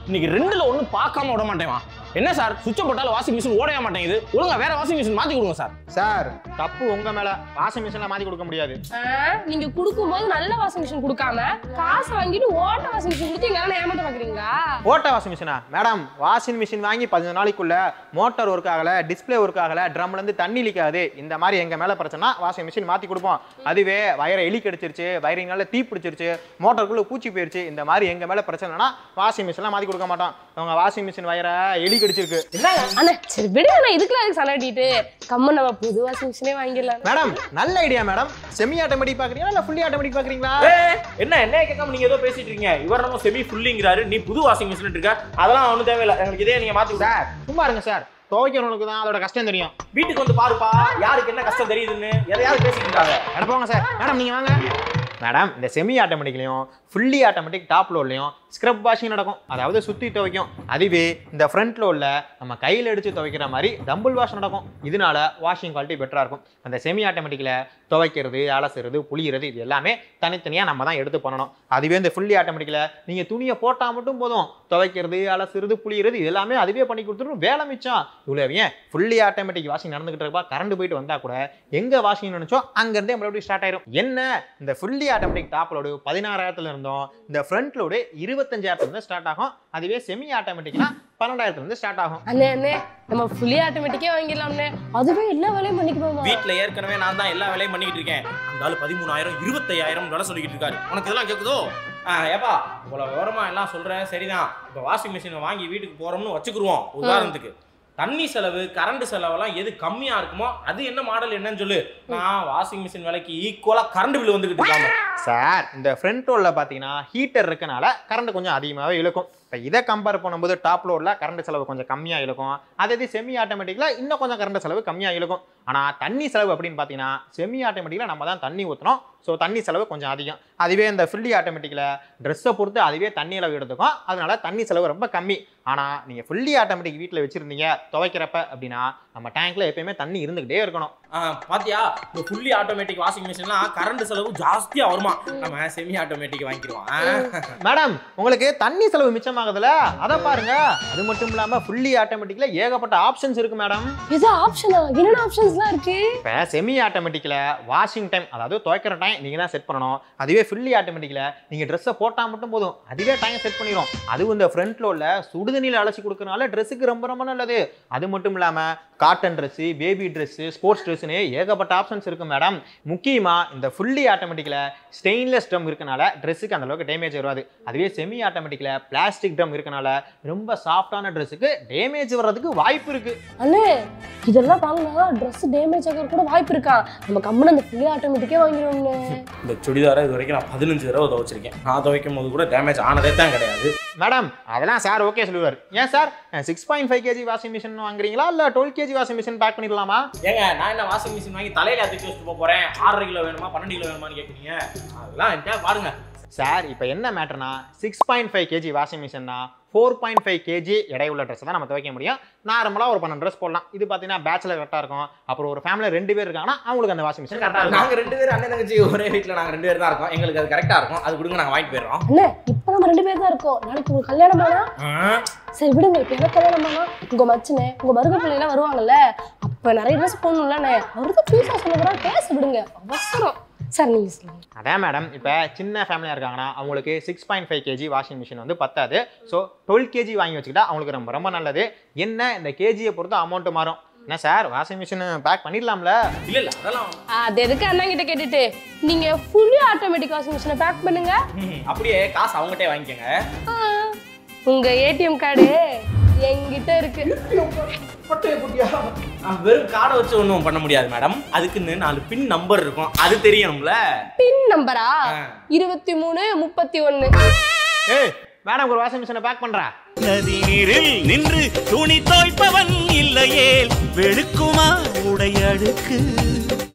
இன்னைக்கு ரெண்டுல ஒண்ணு பார்க்காம விட மாட்டேன் என்ன சார் சுவிட்ச் போட்டாலும் வாஷிங் மிஷின் ஓடவே மாட்டேங்குது ஒழுங்கா வேற வாஷிங் மிஷின் மாத்தி கொடுங்க சார் சார் தப்பு உங்க மேல வாஷிங் மிஷின்ல மாத்தி கொடுக்க முடியாது ஆ, நீங்க கொடுக்கும்போது நல்ல வாஷிங் மிஷின் கொடுக்காம காசு வாங்கிட்டு ஓட்ட வாஷிங் மிஷின் கொடுத்து எங்களால ஏமாத்த பாக்குறீங்களா ஓட்ட வாஷிங் மிஷினா மேடம் வாஷிங் மிஷின் வாங்கி பதினஞ்சு நாளைக்குள்ள மோட்டார் ஒர்க் ஆகல டிஸ்ப்ளே ஒர்க் ஆகல ட்ரம்ல இருந்து தண்ணி லீக் ஆகுது இந்த மாதிரி எங்க மேல பிரச்சனை வாஷிங் மிஷின் மாத்தி கொடுப்போம் அதுவே வயரை எலி கடிச்சிருச்சு வயரிங்னால தீ பிடிச்சிருச்சு மோட்டாருக்குள்ள பூச்சி போயிருச்சு இந்த மாதிரி எங்க மேல பிரச்சனைனா வாஷிங் மிஷின்லாம் மாத்தி கொடுக்க மாட்டோம் உங்க வாஷிங் மிஷின் வயரை எலி கடிச்சிருக்கு அண்ணா சரி விடுங்க நான் இதுக்குலாம் அதுக்கு சலாட்டிட்டு கம்மன் நம்ம புது வாஷிங் மிஷினே வாங்கிடலாம் மேடம் நல்ல ஐடியா மேடம் செமி ஆட்டோமேட்டிக் பாக்குறீங்களா இல்ல ஃபுல்லி ஆட்டோமேட்டிக் பாக்குறீங்களா ஏய், என்ன என்ன கேட்காம நீங்க ஏதோ பேசிட்டு இருக்கீங்க இவர் நம்ம செமி ஃபுல்லிங்கிறாரு நீ புது வாஷிங் மிஷின் இருக்க அதெல்லாம் ஒன்றும் தேவையில்லை எங்களுக்கு இதே நீங்க மாத்தி கொடுங்க சார் சும்மா இருங்க சார் துவைக்கிறவனுக்கு தான் அதோட கஷ்டம் தெரியும் வீட்டுக்கு வந்து பாருப்பா யாருக்கு என்ன கஷ்டம் தெரியுதுன்னு எதையாவது பேசிட்டு இருக்காங்க அட போங்க சார் மேடம் நீங்க வாங்க மேடம் இந்த செமி ஆட்டோமேட்டிக்லையும் ஃபுல்லி ஆட்டோமேட்டிக் டாப் லோட்லையும் ஸ்க்ரப் வாஷிங் நடக்கும் அதாவது சுற்றி துவைக்கும் அதுவே இந்த ஃப்ரண்ட் லோடில் நம்ம கையில் அடித்து துவைக்கிற மாதிரி டம்பிள் வாஷ் நடக்கும் இதனால வாஷிங் குவாலிட்டி பெட்டராக இருக்கும் அந்த செமி ஆட்டோமேட்டிக்கில் துவைக்கிறது அலசுறது புளியறது இது எல்லாமே தனித்தனியாக நம்ம தான் எடுத்து பண்ணணும் அதுவே இந்த ஃபுல்லி ஆட்டோமேட்டிக்கில் நீங்கள் துணியை போட்டால் மட்டும் போதும் துவைக்கிறது அலசுறது புளியறது இது எல்லாமே அதுவே பண்ணி கொடுத்துரும் வேலை மிச்சம் இவ்வளோ ஏன் ஃபுல்லி ஆட்டோமேட்டிக் வாஷிங் நடந்துகிட்டு இருப்பா கரண்ட் போயிட்டு வந்தால் கூட எங்கே வாஷிங் நினைச்சோ அங்கேருந்தே மறுபடியும் ஸ்டார்ட் ஆயிரும் என்ன இந்த ஃபுல்லி ஆட்டோமேட்டிக் டாப் லோடு பதினாறாயிரத்துல இருந்தோம் இந்த ஃப்ரண்ட் லோடு இருபத்தஞ்சாயிரத்துல இருந்து ஸ்டார்ட் ஆகும் அதுவே செமி ஆட்டோமேட்டிக்னா பன்னெண்டாயிரத்துல இருந்து ஸ்டார்ட் ஆகும் அண்ணே அண்ணே நம்ம ஃபுல்லி ஆட்டோமேட்டிக்கே வாங்கிடலாம்ண்ணே அதுவே எல்லா வேலையும் பண்ணிக்குவோமா வீட்ல ஏற்கனவே நான் தான் எல்லா வேலையும் பண்ணிக்கிட்டு இருக்கேன் அந்த ஆளு பதிமூணாயிரம் இருபத்தையாயிரம் வேலை சொல்லிக்கிட்டு இருக்காரு உனக்கு இதெல்லாம் கேக்குதோ ஆ ஏப்பா இவ்வளோ விவரமா எல்லாம் சொல்றேன் சரிதான் இப்போ வாஷிங் மிஷினை வாங்கி வீட்டுக்கு போறோம்னு வச்சுக்கிருவோம் உதாரணத்துக்கு தண்ணி செலவு கரண்ட் செலவெல்லாம் எது கம்மியா இருக்குமோ அது என்ன மாடல் என்னன்னு சொல்லு நான் வாஷிங் மிஷின் விலைக்கு ஈக்குவலா கரண்ட் பில் வந்துகிட்டு இருக்காங்க சார் இந்த ஃப்ரண்ட் லோடில் பார்த்தீங்கன்னா ஹீட்டர் இருக்கனால கரண்ட் கொஞ்சம் அதிகமாகவே இழுக்கும் இப்போ இதை கம்பேர் பண்ணும்போது டாப் லோடில் கரண்ட் செலவு கொஞ்சம் கம்மியாக இழுக்கும் அதே இது செமி ஆட்டோமேட்டிக்கில் இன்னும் கொஞ்சம் கரண்ட் செலவு கம்மியாக இழுக்கும் ஆனால் தண்ணி செலவு அப்படின்னு பார்த்தீங்கன்னா செமி ஆட்டோமேட்டிக்கில் நம்ம தான் தண்ணி ஊற்றணும் ஸோ தண்ணி செலவு கொஞ்சம் அதிகம் அதுவே இந்த ஃபுல்லி ஆட்டோமேட்டிக்கில் ட்ரெஸ்ஸை பொறுத்து அதுவே தண்ணி அளவு எடுத்துக்கும் அதனால தண்ணி செலவு ரொம்ப கம்மி ஆனால் நீங்கள் ஃபுல்லி ஆட்டோமேட்டிக் வீட்டில் வச்சுருந்தீங்க துவைக்கிறப்ப அப்படின்னா நம்ம டேங்க்கில் எப்பயுமே தண்ணி இருந்துக்கிட்டே இருக்கணும் ஆ, பாத்தியா இந்த ஃபுல்லி ஆட்டோமேட்டிக் வாஷிங் மிஷின்லாம் கரண்ட் செலவு ஜாஸ்தியா வருமா நம்ம செமி ஆட்டோமேட்டிக் வாங்கிக்கிறோம் ஆ. மேடம் உங்களுக்கு தண்ணி செலவு மிச்சமாகுதுல அதை பாருங்க அது மட்டும் இல்லாம ஃபுல்லி ஆட்டோமேட்டிக்ல ஏகப்பட்ட ஆப்ஷன்ஸ் இருக்கு மேடம் இது ஆப்ஷனா என்னென்ன ஆப்ஷன்ஸ்லாம் இருக்கு இப்போ செமி ஆட்டோமேட்டிக்ல வாஷிங் டைம் அதாவது துவைக்கிற டைம் நீங்க தான் செட் பண்ணணும் அதுவே ஃபுல்லி ஆட்டோமேட்டிக்ல நீங்க ட்ரெஸ்ஸை போட்டா மட்டும் போதும் அதுவே டைம் செட் பண்ணிடும் அதுவும் இந்த ஃப்ரண்ட் லோட்ல சுடுதண்ணியில் அலசி கொடுக்கறனால ட்ரெஸ்ஸுக்கு ரொம்ப ரொம்ப நல்லது அது மட்டும் இல்லாம cotton dress baby dress sports ட்ரெஸ்ஸுன்னு ஏகப்பட்ட ஆப்ஷன்ஸ் இருக்கு மேடம் முக்கியமா இந்த ஃபுல்லி ஆட்டோமேட்டிக்ல ஸ்டெயின்லெஸ் ட்ரம் இருக்கனால ட்ரெஸ்ஸுக்கு அந்த அளவுக்கு டேமேஜ் வராது அதுவே செமி ஆட்டோமேட்டிக்ல பிளாஸ்டிக் ட்ரம் இருக்கனால ரொம்ப சாஃப்டான ட்ரெஸ்ஸுக்கு டேமேஜ் வர்றதுக்கு வாய்ப்பு இருக்கு அண்ணே இதெல்லாம் வாங்கினா ட்ரெஸ் டேமேஜ் ஆக கூட வாய்ப்பு இருக்கா நம்ம கம்மன் அந்த ஃபுல்லி ஆட்டோமேட்டிக்கே வாங்கிடுவோம்ண்ணே இந்த சுடிதாரை இது வரைக்கும் நான் பதினஞ்சு தடவை துவைச்சிருக்கேன் நான் துவைக்கும் போது கூட டேமேஜ் ஆனதே தான் கிடையாது மேடம் அதெல்லாம் சார் ஓகே சொல்லுவார் ஏன் sir six point five kg washing machine வாங்குறீங்களா இல்லை twelve kg washing machine pack பண்ணிடலாமா ஏங்க நான் என்ன வாஷிங் மிஷின் வாங்கி தலையில தூக்கி வச்சுட்டு போக போறேன் ஆறரை கிலோ வேணுமா பன்னெண்டு கிலோ வேணுமான்னு கேட்குறீங்க அதெல்லாம் என்கிட்ட பாருங்க சார் இப்போ என்ன மேட்டர்னா six point five kg washing மிஷின்னா ஃபோர் பாயிண்ட் ஃபைவ் கேஜி எடை உள்ள ட்ரெஸ் தான் நம்ம துவைக்க முடியும் நார்மலாக ஒரு பன்னெண்டு ட்ரெஸ் போடலாம் இது பார்த்தீங்கன்னா பேச்சுலர் கரெக்டாக இருக்கும் அப்புறம் ஒரு ஃபேமிலியில் ரெண்டு பேர் இருக்காங்கன்னா அவங்களுக்கு அந்த வாஷிங் மிஷின் கரெக்டாக இருக்கும் நாங்க ரெண்டு பேரும் அண்ணன் தங்கச்சி ஒரே வீட்ல நாங்க ரெண்டு பேர் தான் இருக்கோம் எங்களுக்கு அது கரெக்டா இருக்கும் அது கொடுங்க நாங்க வாங்கிட்டு போயிடுறோம் அண்ணே இப்போ நம்ம ரெண்டு பேர் தான் இருக்கோம் நாளைக்கு உங்களுக்கு கல்யாணம் ஆனா சரி விடுங்க இப்போ எனக்கு கல்யாணம் ஆனா உங்க மச்சனே உங்க மருக பிள்ளைலாம் வருவாங்கல்ல அப்ப நிறைய ட்ரெஸ் போடணும்லண்ணே அவருக்கு பீஸா சொல்லுறா பேச விடுங்க அவசரம் சார் நீங்க சொல்லுங்க அதான் மேடம் இப்போ சின்ன ஃபேமிலியாக இருக்காங்கன்னா அவங்களுக்கு six point five kg washing machine வந்து பத்தாது ஸோ டுவெல் கேஜி வாங்கி வச்சுக்கிட்டா அவங்களுக்கு ரொம்ப ரொம்ப நல்லது என்ன இந்த கேஜியை பொறுத்து அமௌண்ட்டு மாறும் என்ன சார் வாஷிங் மிஷின் பேக் பண்ணிடலாம்ல இல்ல இல்ல அதெல்லாம் அது எதுக்கு அண்ணா கிட்ட கேட்டுட்டு நீங்க ஃபுல்லி ஆட்டோமேட்டிக் வாஷிங் மிஷினை பேக் பண்ணுங்க ம், அப்படியே காசு அவங்ககிட்டே வாங்கிக்கோங்க ஆ, உங்க ஏடிஎம் கார்டு என்கிட்ட இருக்கு ஆ, வெறும் கார்டை வச்சு ஒன்றும் பண்ண முடியாது மேடம் அதுக்குன்னு நாலு பின் நம்பர் இருக்கும் அது தெரியணும்ல பின் நம்பரா ஆ. இருபத்தி மூணு முப்பத்தி ஒன்னு ஏய் மேடம் ஒரு வாஷிங் மிஷினை பேக் பண்ணுறா நதி நீரில் நின்று துணி தோய்ப்பவன் இல்லையேல் வெளுக்குமா உடையடுக்கு